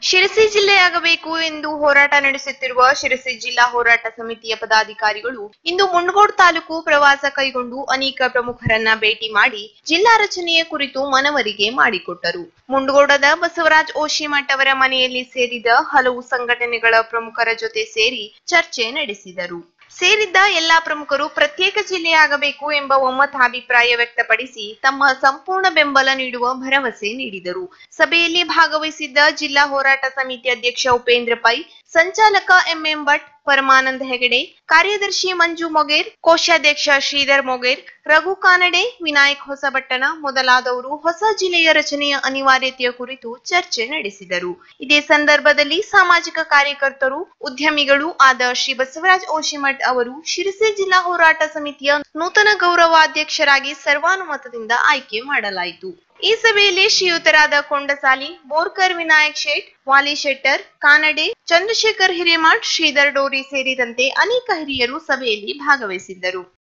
ಶಿರಸಿ ಜಿಲ್ಲೆಯಾಗಬೇಕು ಎಂದು ಹೋರಾಟ ನಡೆಸುತ್ತಿರುವ ಶಿರಸಿ ಜಿಲ್ಲಾ ಹೋರಾಟ ಸಮಿತಿಯ ಪದಾಧಿಕಾರಿಗಳು ಇಂದು ಮುಂಡಗೋಡ್ ತಾಲೂಕು ಪ್ರವಾಸ ಕೈಗೊಂಡು ಅನೇಕ ಪ್ರಮುಖರನ್ನ ಭೇಟಿ ಮಾಡಿ ಜಿಲ್ಲಾ ರಚನೆಯ ಕುರಿತು ಮನವರಿಕೆ ಮಾಡಿಕೊಟ್ಟರು ಮುಂಡಗೋಡದ ಬಸವರಾಜ್ ಓಶಿಮಠ್ ಅವರ ಮನೆಯಲ್ಲಿ ಸೇರಿದ ಹಲವು ಸಂಘಟನೆಗಳ ಪ್ರಮುಖರ ಜೊತೆ ಸೇರಿ ಚರ್ಚೆ ನಡೆಸಿದರು ಸೇರಿದ್ದ ಎಲ್ಲಾ ಪ್ರಮುಖರು ಪ್ರತ್ಯೇಕ ಜಿಲ್ಲೆಯಾಗಬೇಕು ಎಂಬ ಒಮ್ಮತಾಭಿಪ್ರಾಯ ವ್ಯಕ್ತಪಡಿಸಿ ತಮ್ಮ ಸಂಪೂರ್ಣ ಬೆಂಬಲ ನೀಡುವ ಭರವಸೆ ನೀಡಿದರು ಸಭೆಯಲ್ಲಿ ಭಾಗವಹಿಸಿದ್ದ ಜಿಲ್ಲಾ ಹೋರಾಟ ಸಮಿತಿ ಅಧ್ಯಕ್ಷ ಉಪೇಂದ್ರ ಪೈ ಸಂಚಾಲಕ ಎಂಎಂ ಭಟ್ ಪರಮಾನಂದ ಹೆಗಡೆ ಕಾರ್ಯದರ್ಶಿ ಮಂಜು ಮೊಗೇರ್ ಕೋಶಾಧ್ಯಕ್ಷ ಶ್ರೀಧರ್ ಮೊಗೇರ್ ರಘು ಕಾನಡೆ ವಿನಾಯಕ್ ಹೊಸಬಟ್ಟಣ ಮೊದಲಾದವರು ಹೊಸ ಜಿಲ್ಲೆಯ ರಚನೆಯ ಅನಿವಾರ್ಯತೆಯ ಕುರಿತು ಚರ್ಚೆ ನಡೆಸಿದರು ಇದೇ ಸಂದರ್ಭದಲ್ಲಿ ಸಾಮಾಜಿಕ ಕಾರ್ಯಕರ್ತರು ಉದ್ಯಮಿಗಳು ಆದ ಶ್ರೀ ಬಸವರಾಜ್ ಓಶಿಮಠ್ ಅವರು ಶಿರಸಿ ಜಿಲ್ಲಾ ಹೋರಾಟ ಸಮಿತಿಯ ನೂತನ ಗೌರವಾಧ್ಯಕ್ಷರಾಗಿ ಸರ್ವಾನುಮತದಿಂದ ಆಯ್ಕೆ ಮಾಡಲಾಯಿತು ಈ ಸಭೆಯಲ್ಲಿ ಶ್ರೀಯುತರಾದ ಕೊಂಡಸಾಲಿ ಬೋರ್ಕರ್ ವಿನಾಯಕ್ ಶೇಟ್ ವಾಲಿ ಶೆಟ್ಟರ್ ಕಾನಡೆ ಚಂದ್ರಶೇಖರ್ ಹಿರೇಮಠ್ ಶ್ರೀಧರ್ ಡೋರಿ ಸೇರಿದಂತೆ ಅನೇಕ ಹಿರಿಯರು ಸಭೆಯಲ್ಲಿ ಭಾಗವಹಿಸಿದ್ದರು